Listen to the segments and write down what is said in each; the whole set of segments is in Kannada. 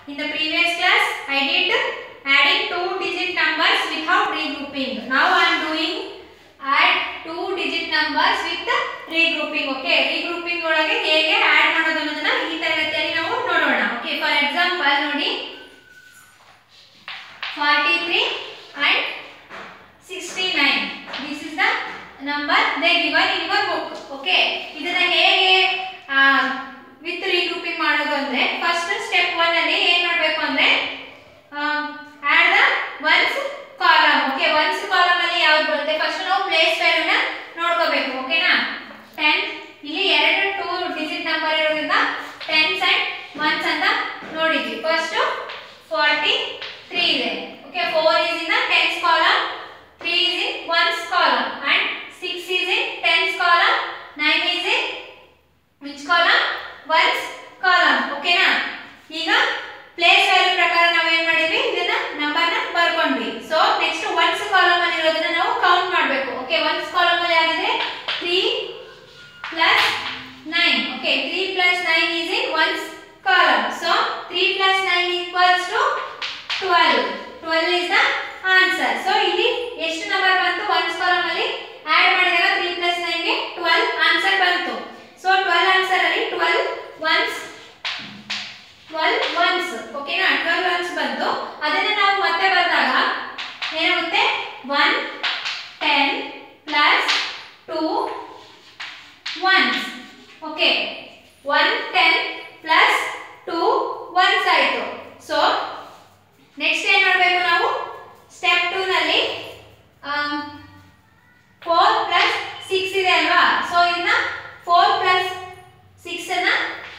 In the previous class, I did adding two digit numbers without regrouping. Now I am doing add two digit numbers with regrouping. Okay, regrouping ಒಳಗೆ ಹೇಗೆ ಆಡ್ ಮಾಡೋದು ಅನ್ನೋದನ್ನ ಈ ತರಗತಿಯಲ್ಲಿ ನಾವು ನೋಡೋಣ. Okay, for example ನೋಡಿ 43 and 69. This is the number they given in your book. Okay, ಇದನ್ನ ಹೇಗೆ ವಿತ್ ರೀಗ್ರೂಪಿಂಗ್ ಮಾಡೋದು ಅಂದ್ರೆ ಫಸ್ಟ್ ಸ್ಟೆಪ್ ಒನ್ ಅಲ್ಲಿ ಏನ್ ಮಾಡಬೇಕು ಅಂದ್ರೆ add the ones column okay ones column ಅಲ್ಲಿ ಯಾವ್ದು ಬರುತ್ತೆ ಫಸ್ಟ್ ನಾವು ಪ್ಲೇಸ್ ವ್ಯಾಲ್ಯೂನ ನೋಡ್ಕೋಬೇಕು ಓಕೆನಾ ಟೆನ್ ಇಲ್ಲಿ ಎರಡು ಟೂ ಡಿಜಿಟ್ ನಂಬರ್ ಇರೋದ್ರಿಂದ ಟೆನ್ಸ್ ಅಂಡ್ ಒನ್ಸ್ ಅಂತ ನೋಡಿದ್ವಿ ಫಸ್ಟ್ ಫಾರ್ಟಿ ತ್ರೀ ಇದೆ okay four is in the tens column three is in ones column and six is in tens column nine is in which column ones column ಓಕೆನಾ ಈಗ ಪ್ಲೇಸ್ ವ್ಯಾಲ್ಯೂ ಪ್ರಕಾರ ನಾವು ಏನ್ ಮಾಡಿದ್ವಿ ಇದನ್ನ ನಂಬರ್ನ ಬರ್ಕೊಂಡ್ವಿ ಸೊ ನೆಕ್ಸ್ಟ್ ಒನ್ಸ್ ಕಾಲಮ್ ಅಲ್ಲಿ ಇರೋದನ್ನ ನಾವು ಕೌಂಟ್ ಮಾಡಬೇಕು ಓಕೆ ಒನ್ಸ್ ಕಾಲಮ್ ಅಲ್ಲಿ ಆಗಿದೆ three plus nine okay three plus nine is in ones column so three plus nine equals to twelve twelve is the answer so ಇಲ್ಲಿ ಎಷ್ಟು ನಂಬರ್ ಬಂತು ಒನ್ಸ್ ಕಾಲಮ್ ಅಲ್ಲಿ ಆಡ್ ಮಾಡಿದಾಗ ತ್ರೀ ಪ್ಲಸ್ ನೈನ್ಗೆ ಟ್ವೆಲ್ವ್ ಆನ್ಸರ್ ಬಂತು ಸೊ ಟ್ವೆಲ್ವ್ ಆನ್ಸರ್ ಅಲ್ಲಿ ಟ್ವೆಲ್ವ್ ಒನ್ಸ್ ಟ್ವೆಲ್ವ್ ಒನ್ಸ್ ಓಕೆನಾ ಟ್ವೆಲ್ವ್ ಒನ್ಸ್ ಬಂತು ಅದನ್ನ ನಾವು ಮತ್ತೆ ಬರೆದಾಗ ಏನಾಗುತ್ತೆ one ten plus two ones okay one ten plus two once ಆಯಿತು ಸೊ ನೆಕ್ಸ್ಟ್ ಏನು ಮಾಡಬೇಕು ನಾವು ಸ್ಟೆಪ್ ಟೂ ನಲ್ಲಿ ಫೋರ್ ಪ್ಲಸ್ ಸಿಕ್ಸ್ ಇದೆ ಅಲ್ವಾ ಸೊ ಇದನ್ನ ಫೋರ್ ಪ್ಲಸ್ ಸಿಕ್ಸ್ ಅನ್ನ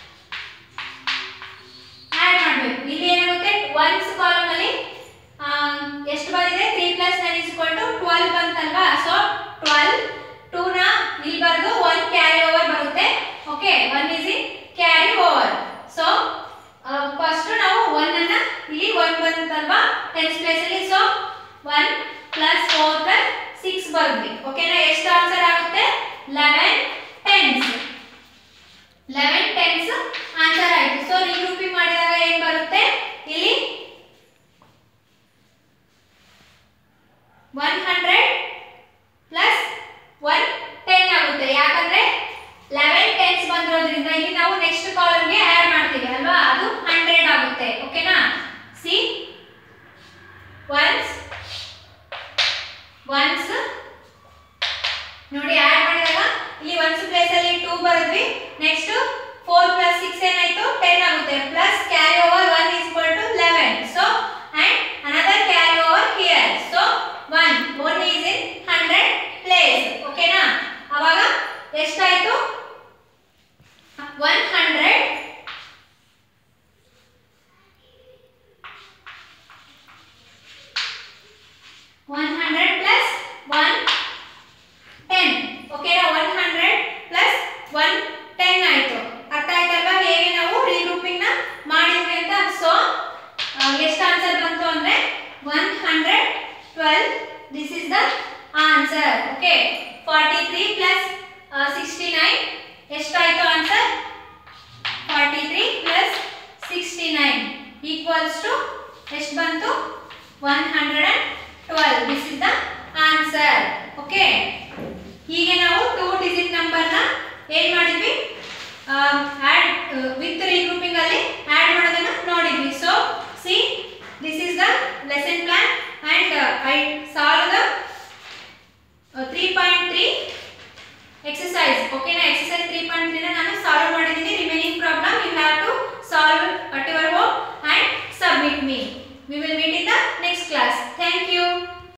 ಆಡ್ ಮಾಡಬೇಕು ಇಲ್ಲಿ ಏನಾಗುತ್ತೆ ಒನ್ಸ್ ಕಾಲಮ್ ಅಲ್ಲಿ ಎಷ್ಟು ಬಂದಿದೆ three plus nine is to twelve ಬಂತಲ್ವಾ ಸೊ ಟ್ವೆಲ್ವ್ ಟೂ ನ ಇಲ್ಲಿ ಬರೆದು ಒನ್ ಕ್ಯಾರಿ ಓವರ್ ಬರುತ್ತೆ okay one is in carry over so first ನಾವು ಒನ್ ಅನ್ನ ಇಲ್ಲಿ ಒನ್ ಬಂತಲ್ವಾ ಟೆನ್ಸ್ ಪ್ಲೇಸ್ ಅಲ್ಲಿ so one plus four plus six ಬರ್ದ್ವಿ ಓಕೆನಾ ಎಷ್ಟು ಆನ್ಸರ್ ಆಗುತ್ತೆ eleven tens eleven tens answer ಆಯ್ತು ಸೊ ರೀಗ್ರೂಪಿಂಗ್ ಮಾಡಿದಾಗ ಏನ್ ಬರುತ್ತೆ ಇಲ್ಲಿ one hundred plus one ten ಆಗುತ್ತೆ ಯಾಕಂದ್ರೆ ಲೆವೆನ್ ಟೆನ್ಸ್ ಬಂದಿರೋದ್ರಿಂದ ಇಲ್ಲಿ ನಾವು ನೆಕ್ಸ್ಟ್ ಕಾಲಮ್ಗೆ ಆಡ್ ಮಾಡ್ತೀವಿ ಅಲ್ವಾ ಅದು ಹಂಡ್ರೆಡ್ ಆಗುತ್ತೆ ಓಕೆನಾ ಸಿ ಒನ್ಸ್ ಒನ್ಸ್ ನೋಡಿ ಆಡ್ ಮಾಡಿದಾಗ ಇಲ್ಲಿ ಒನ್ಸ್ ಪ್ಲೇಸ್ ಅಲ್ಲಿ ಟೂ ಬರೆದ್ವಿ ನೆಕ್ಸ್ಟ್ ಫೋರ್ ಪ್ಲಸ್ ಸಿಕ್ಸ್ ಏನಾಯ್ತು ಟೆನ್ ಆಗುತ್ತೆ plus carry over one is equal to eleven so and another carry over here so one one is in hundred place ಓಕೆನಾ ಅವಾಗ ಎಷ್ಟಾಯ್ತು one hundred one hundred plus one ten okay one hundred plus one ten ಆಯಿತು ಅರ್ಥ ಆಯ್ತಲ್ವಾ ಹೇಗೆ ನಾವು ರೀಗ್ರೂಪಿಂಗ್ ನ ಮಾಡಿದ್ವಿ ಅಂತ ಸೊ ಎಷ್ಟು ಆನ್ಸರ್ ಬಂತು ಅಂದ್ರೆ one hundred twelve this is the answer okay forty three plus sixty nine ಎಷ್ಟಾಯ್ತು answer forty three plus sixty nine equals to ಎಷ್ಟು ಬಂತು one hundred and twelve this is the answer okay ಹೀಗೆ ನಾವು ಟೂ ಡಿಜಿಟ್ ನಂಬರ್ನ ಏನ್ ಮಾಡಿದ್ವಿ ಆಡ್ ವಿತ್ ರೀಗ್ರೂಪಿಂಗ್ ಅಲ್ಲಿ ಆಡ್ ಮಾಡೋದನ್ನ ನೋಡಿದ್ವಿ so see this is the lesson plan and I solve the three point three exercise ಓಕೆನಾ ಎಕ್ಸಸೈಸ್ ತ್ರೀ ಪಾಯಿಂಟ್ ತ್ರೀನ ನಾನು